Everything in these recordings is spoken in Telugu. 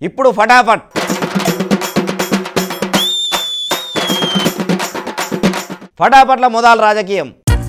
ఇప్పుడు ఫటాఫట్ ఫటాఫట్ల మొదలు రాజకీయం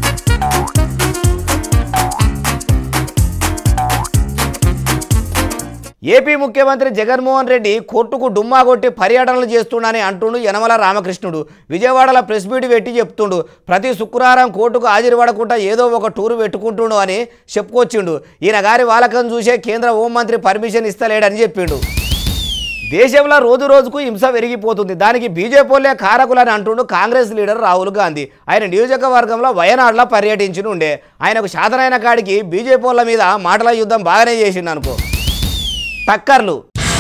ఏపీ ముఖ్యమంత్రి జగన్మోహన్ రెడ్డి కోర్టుకు డుమ్మా కొట్టి పర్యటనలు చేస్తుండని అంటుండు యనమల రామకృష్ణుడు విజయవాడలో ప్రెస్ మీట్ పెట్టి చెప్తుండు ప్రతి శుక్రవారం కోర్టుకు హాజరుపడకుండా ఏదో ఒక టూరు పెట్టుకుంటుండు అని చెప్పుకొచ్చిండు ఈయన గారి వాలకం చూసే కేంద్ర హోంమంత్రి పర్మిషన్ ఇస్తలేడని చెప్పిండు దేశంలో రోజు రోజుకు హింస పెరిగిపోతుంది దానికి బీజేపీలే కారకులని అంటుండు కాంగ్రెస్ లీడర్ రాహుల్ గాంధీ ఆయన నియోజకవర్గంలో వయనాడులో పర్యటించి ఉండే ఆయనకు శాతనైన కాడికి బీజేపీల మీద మాటల యుద్ధం బాగానే చేసిండు అనుకో టక్కర్లు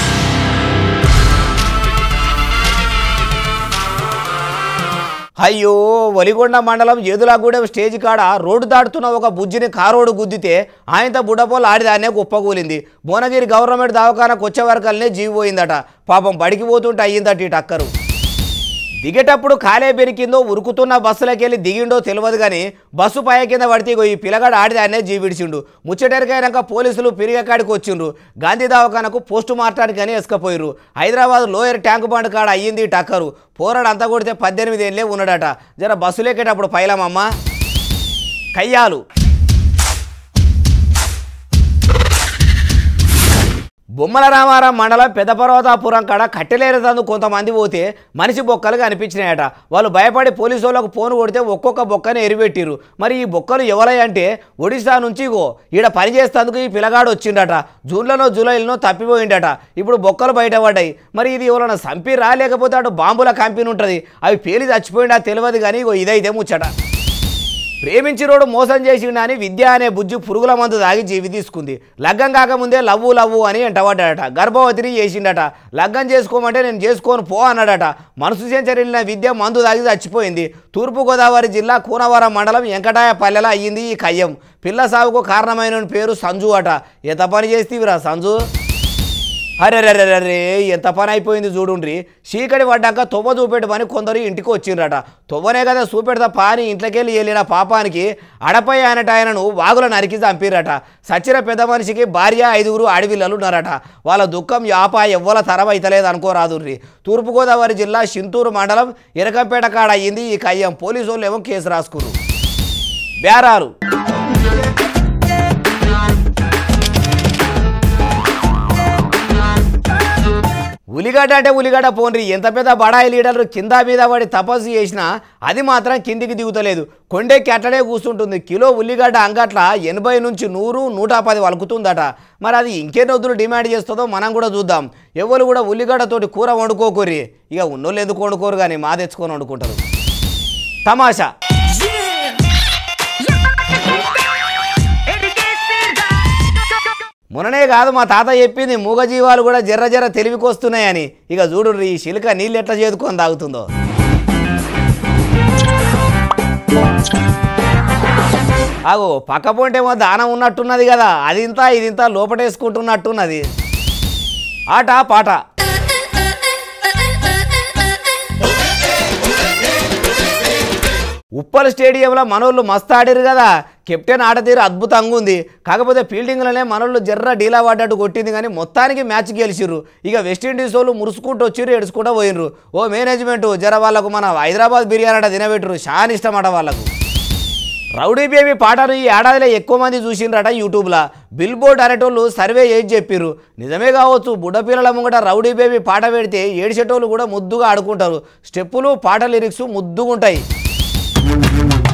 అయ్యో వలిగొండ మండలం ఏదులాగూడెం స్టేజ్ కాడ రోడ్డు దాటుతున్న ఒక బుజ్జిని కారోడు గుద్దితే ఆయనతో బుడ్డపోలు ఆడిదాన్నే కుప్పకూలింది భువనగిరి గవర్నమెంట్ దవాఖానకు వచ్చే వరకల్నే జీవి పోయిందట పాపం బడికి పోతుంటే అయ్యిందట ఈ టక్కరు దిగేటప్పుడు కాలే పెరికిందో ఉరుకుతున్న బస్సులోకి వెళ్ళి దిగిండో తెలియదు కానీ బస్సు పై కింద పడితే ఇగో ఈ పిల్లగాడు ఆడిదాన్నే జీవిడిచిండు ముచ్చటరికైనాక పోలీసులు పిరిగకాడికి వచ్చిండ్రు గాంధీ దవాఖానకు పోస్టు మార్టానికి అని ఎసుకపోయిర్రు హైదరాబాద్ లోయర్ ట్యాంక్ బండ్ కాడ అయ్యింది ఈ టక్కరు పోరాడు అంతా కొడితే పద్దెనిమిది ఏళ్ళే ఉన్నాడట జర బస్సులు ఎక్కేటప్పుడు పైలమమ్మ కయ్యాలు బొమ్మల రామారం మండలం పెద్దపర్వతాపురం కాడ కట్టెలేరదందు కొంతమంది పోతే మనిషి బొక్కలు కనిపించినాయట వాళ్ళు భయపడి పోలీసు వాళ్ళకు ఫోన్ కొడితే ఒక్కొక్క బొక్కని ఎరిపెట్టిరు మరి ఈ బొక్కలు ఎవరై అంటే ఒడిశా నుంచి ఇగో ఈడ పని చేస్తేందుకు ఈ పిల్లగాడు వచ్చిండట జూన్లోనో జూలైలోనో తప్పిపోయిండట ఇప్పుడు బొక్కలు బయటపడ్డాయి మరి ఇది ఎవరైనా సంపి రాలేకపోతే అటు బాంబుల కంపెనీ ఉంటుంది అవి పేలి చచ్చిపోయిండా తెలియదు కానీ ఇగో ఇదైతే ముచ్చట ప్రేమించినోడు మోసం చేసిండు అని విద్య అనే బుజ్జి పురుగుల మందు తాగి జీవి తీసుకుంది లగ్గం కాకముందే లవ్వు లవ్వు అని ఎంటబడ్డాడట గర్భవతిని చేసిండట లగ్గం చేసుకోమంటే నేను చేసుకోను పో అన్నాడట మనసు సెంచరిల్లిన విద్య మందు తాగి చచ్చిపోయింది తూర్పుగోదావరి జిల్లా కూనవరం మండలం వెంకటాయ పల్లెల అయ్యింది ఈ కయ్యం పిల్ల సాగుకు కారణమైన పేరు సంజు అట ఎంత పని చేస్తీవిరా సంజు అరే రే రే రే ఎంత పని అయిపోయింది చూడుండ్రి చీకటి పడ్డాక తొవ్వ చూపెట్టమని కొందరు ఇంటికి వచ్చిండ్రట తొవ్వనే కదా చూపెడతా పాని ఇంట్లోకెళ్ళి వెళ్ళిన పాపానికి అడపై ఆయనట ఆయనను వాగుల నరికి చంపిరట సచ్చిన పెద్ద మనిషికి భార్య ఐదుగురు ఆడవిల్లలు ఉన్నారట వాళ్ళ దుఃఖం యాప ఎవ్వల తరం అయితలేదు అనుకోరాదుర్రి తూర్పుగోదావరి జిల్లా సింతూరు మండలం ఇరకంపేట కాడ అయ్యింది ఈ కయ్యం పోలీసు వాళ్ళు ఏమో కేసు రాసుకురు బేరాలు ఉలిగడ్డ అంటే ఉలిగడ్డ పోన్రి ఎంత పెద్ద బడాయి లీడర్లు కింద మీద పడి తపస్సు చేసినా అది మాత్రం కిందికి దిగుతలేదు కొండెక్కి అట్టడే కూర్చుంటుంది కిలో ఉల్లిగడ్డ అంగట్ల ఎనభై నుంచి నూరు నూట పది వలుకుతుందట మరి అది ఇంకెన్ని వద్దులు డిమాండ్ చేస్తుందో మనం కూడా చూద్దాం ఎవరు కూడా ఉల్లిగడ్డతోటి కూర వండుకోకూరి ఇక ఉన్నోళ్ళు ఎందుకు వండుకోరు కానీ మా తెచ్చుకొని వండుకుంటారు తమాషా మొన్ననే కాదు మా తాత చెప్పింది మూగజీవాలు కూడా జర్ర జర్ర తెలివికొస్తున్నాయని ఇక చూడు ఈ శిలుక నీళ్ళు ఎట్లా చేదుకొని తాగుతుందో ఆగో పక్క పొంటేమో దానం ఉన్నట్టున్నది కదా అది ఇంత ఇది ఇంత లోపటేసుకుంటున్నట్టున్నది ఆట పాట ఉప్పల్ స్టేడియంలో మనోళ్ళు మస్తు ఆడారు కదా కెప్టెన్ ఆట తీరు అద్భుతంగా ఉంది కాకపోతే ఫీల్డింగ్లోనే మనోళ్ళు జర్ర డీలా పడ్డట్టు కొట్టింది కానీ మొత్తానికి మ్యాచ్ గెలిచిర్రు ఇక వెస్టిండీస్ వాళ్ళు మురుసుకుంటూ వచ్చిర్రు ఎడుచుకుంటూ పోయినరు ఓ మేనేజ్మెంట్ జర వాళ్ళకు మన హైదరాబాద్ బిర్యానీ అట తినబెట్టరు చాలా ఇష్టం అట వాళ్ళకు రౌడీ బేబీ పాటను ఈ ఏడాదిలో ఎక్కువ మంది చూసిండ్రట యూట్యూబ్లో బిల్ బోర్డ్ అనేటోళ్ళు సర్వే చేసి చెప్పిర్రు నిజమే కావచ్చు బుడ్డపిల్లల ముంగట రౌడీ బేబీ పాట పెడితే ఏడిచేటోళ్ళు కూడా ముద్దుగా ఆడుకుంటారు స్టెప్పులు పాట లిరిక్స్ ముద్దుగా ఉంటాయి